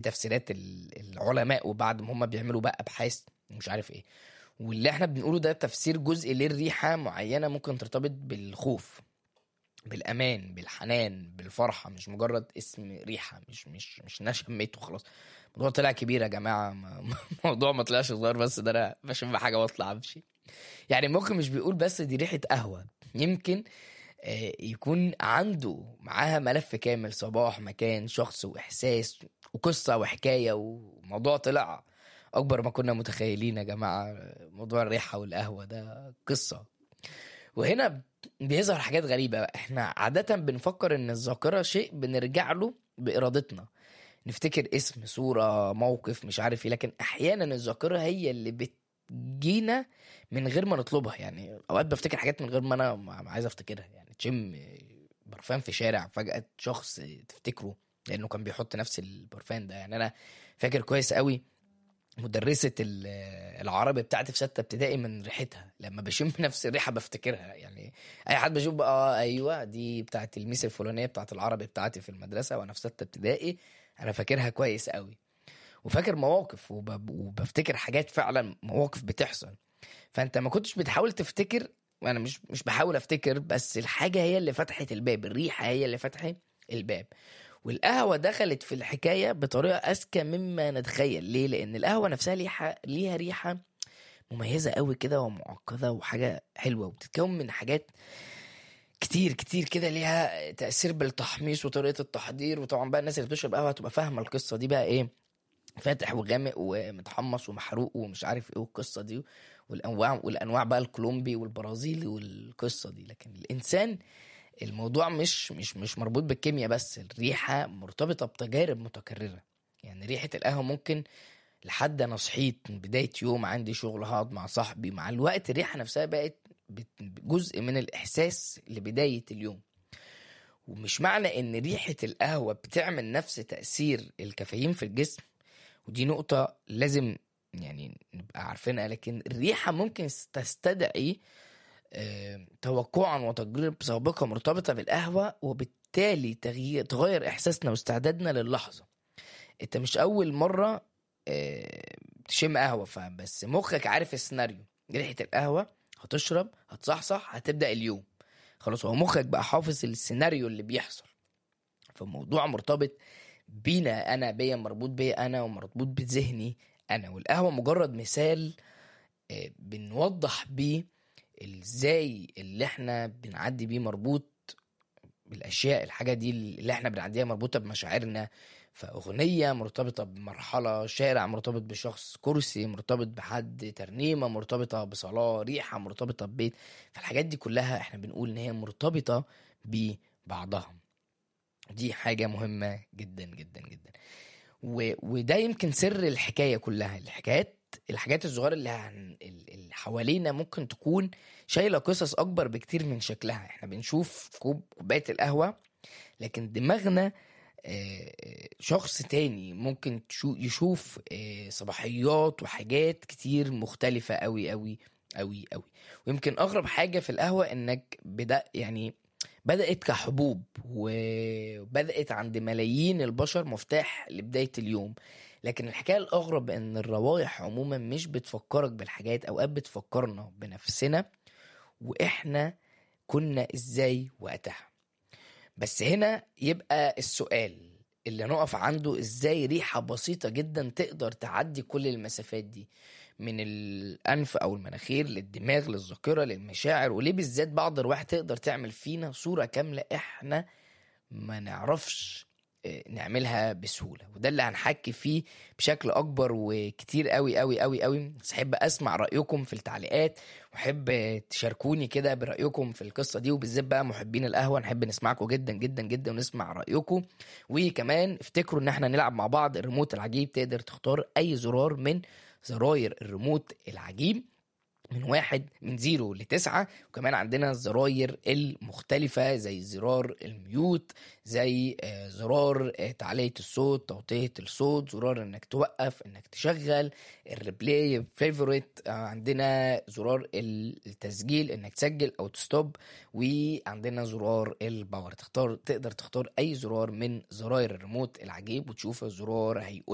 تفسيرات ال- العلماء وبعد ما هم بيعملوا بقى ابحاث ومش عارف ايه واللي احنا بنقوله ده تفسير جزء للريحه معينه ممكن ترتبط بالخوف بالامان بالحنان بالفرحه مش مجرد اسم ريحه مش مش مش انا شميته خلاص الموضوع طلع كبير يا جماعه ما- الموضوع ما طلعش صغير بس ده انا بشم حاجه واطلع امشي يعني ممكن مش بيقول بس دي ريحه قهوه يمكن آه، يكون عنده معاها ملف كامل صباح مكان شخص واحساس وقصه وحكايه وموضوع طلع اكبر ما كنا متخيلين يا جماعه موضوع الريحه والقهوه ده قصه وهنا بيظهر حاجات غريبه بقى. احنا عاده بنفكر ان الذاكره شيء بنرجع له بارادتنا نفتكر اسم صوره موقف مش عارف ايه لكن احيانا الذاكره هي اللي بتجينا من غير ما نطلبها يعني اوقات بفتكر حاجات من غير ما انا ما عايز افتكرها يعني تشم برفان في شارع فجاه شخص تفتكره لانه كان بيحط نفس البرفان ده يعني انا فاكر كويس قوي مدرسة ال- العربي بتاعتي في ستة ابتدائي من ريحتها لما بشم نفس الريحة بفتكرها يعني أي حد بشوف بقى اه أيوه دي بتاعت الميس الفلانية بتاعت العربي بتاعتي في المدرسة وأنا في ستة ابتدائي أنا فاكرها كويس قوي وفاكر مواقف وب... وبفتكر حاجات فعلا مواقف بتحصل فأنت ما كنتش بتحاول تفتكر وأنا مش مش بحاول أفتكر بس الحاجة هي اللي فتحت الباب الريحة هي اللي فتحت الباب والقهوة دخلت في الحكاية بطريقة أذكى مما نتخيل ليه؟ لأن القهوة نفسها ليها ليها ريحة مميزة قوي كده ومعقدة وحاجة حلوة وبتتكون من حاجات كتير كتير كده ليها تأثير بالتحميص وطريقة التحضير وطبعا بقى الناس اللي بتشرب قهوة هتبقى فاهمة القصة دي بقى إيه فاتح وغامق ومتحمص ومحروق ومش عارف ايه والقصه دي والانواع والانواع بقى الكولومبي والبرازيلي والقصه دي لكن الانسان الموضوع مش مش مش مربوط بالكيمياء بس الريحه مرتبطه بتجارب متكرره يعني ريحه القهوه ممكن لحد انا صحيت من بدايه يوم عندي شغل هقعد مع صاحبي مع الوقت الريحه نفسها بقت بت- جزء من الاحساس لبدايه اليوم ومش معنى ان ريحه القهوه بتعمل نفس تاثير الكافيين في الجسم ودي نقطه لازم يعني نبقى عارفينها لكن الريحه ممكن تستدعي آه، توقعا وتجربة سابقة مرتبطة بالقهوة وبالتالي تغيير تغير إحساسنا واستعدادنا للحظة أنت مش أول مرة آه، تشم قهوة فبس مخك عارف السيناريو ريحة القهوة هتشرب هتصحصح هتبدأ اليوم خلاص هو مخك بقى حافظ السيناريو اللي بيحصل فالموضوع مرتبط بينا أنا بيا مربوط بيا أنا ومربوط بذهني أنا والقهوة مجرد مثال آه، بنوضح بيه ازاي اللي احنا بنعدي بيه مربوط بالاشياء الحاجه دي اللي احنا بنعديها مربوطه بمشاعرنا فاغنيه مرتبطه بمرحله شارع مرتبط بشخص كرسي مرتبط بحد ترنيمه مرتبطه بصلاه ريحه مرتبطه ببيت فالحاجات دي كلها احنا بنقول ان هي مرتبطه ببعضها دي حاجه مهمه جدا جدا جدا و... وده يمكن سر الحكايه كلها الحكايات الحاجات الصغيره اللي, هن... اللي حوالينا ممكن تكون شايله قصص اكبر بكتير من شكلها احنا بنشوف كوب كوبايه القهوه لكن دماغنا آه، شخص تاني ممكن تشو- يشوف آه، صباحيات وحاجات كتير مختلفة قوي قوي قوي قوي ويمكن أغرب حاجة في القهوة إنك بدأ يعني بدأت كحبوب وبدأت عند ملايين البشر مفتاح لبداية اليوم لكن الحكاية الأغرب إن الروايح عموما مش بتفكرك بالحاجات أوقات بتفكرنا بنفسنا وإحنا كنا إزاي وقتها بس هنا يبقى السؤال اللي نقف عنده ازاي ريحة بسيطة جدا تقدر تعدي كل المسافات دي من الأنف أو المناخير للدماغ للذاكرة للمشاعر وليه بالذات بعض الرواح تقدر تعمل فينا صورة كاملة احنا ما نعرفش آه، نعملها بسهولة وده اللي هنحكي فيه بشكل أكبر وكتير قوي قوي قوي قوي بس أحب أسمع رأيكم في التعليقات وأحب تشاركوني كده برأيكم في القصة دي وبالذات بقى محبين القهوة نحب نسمعكم جدا جدا جدا ونسمع رأيكم وكمان افتكروا ان احنا نلعب مع بعض الريموت العجيب تقدر تختار اي زرار من زراير الريموت العجيب من واحد من زيرو لتسعة وكمان عندنا الزراير المختلفة زي زرار الميوت زي آه، زرار آه، تعلية الصوت توطية الصوت زرار انك توقف انك تشغل الريبلاي فيفوريت عندنا زرار التسجيل انك تسجل او تستوب وعندنا زرار الباور تختار تقدر تختار اي زرار من زراير الريموت العجيب وتشوف الزرار هيقول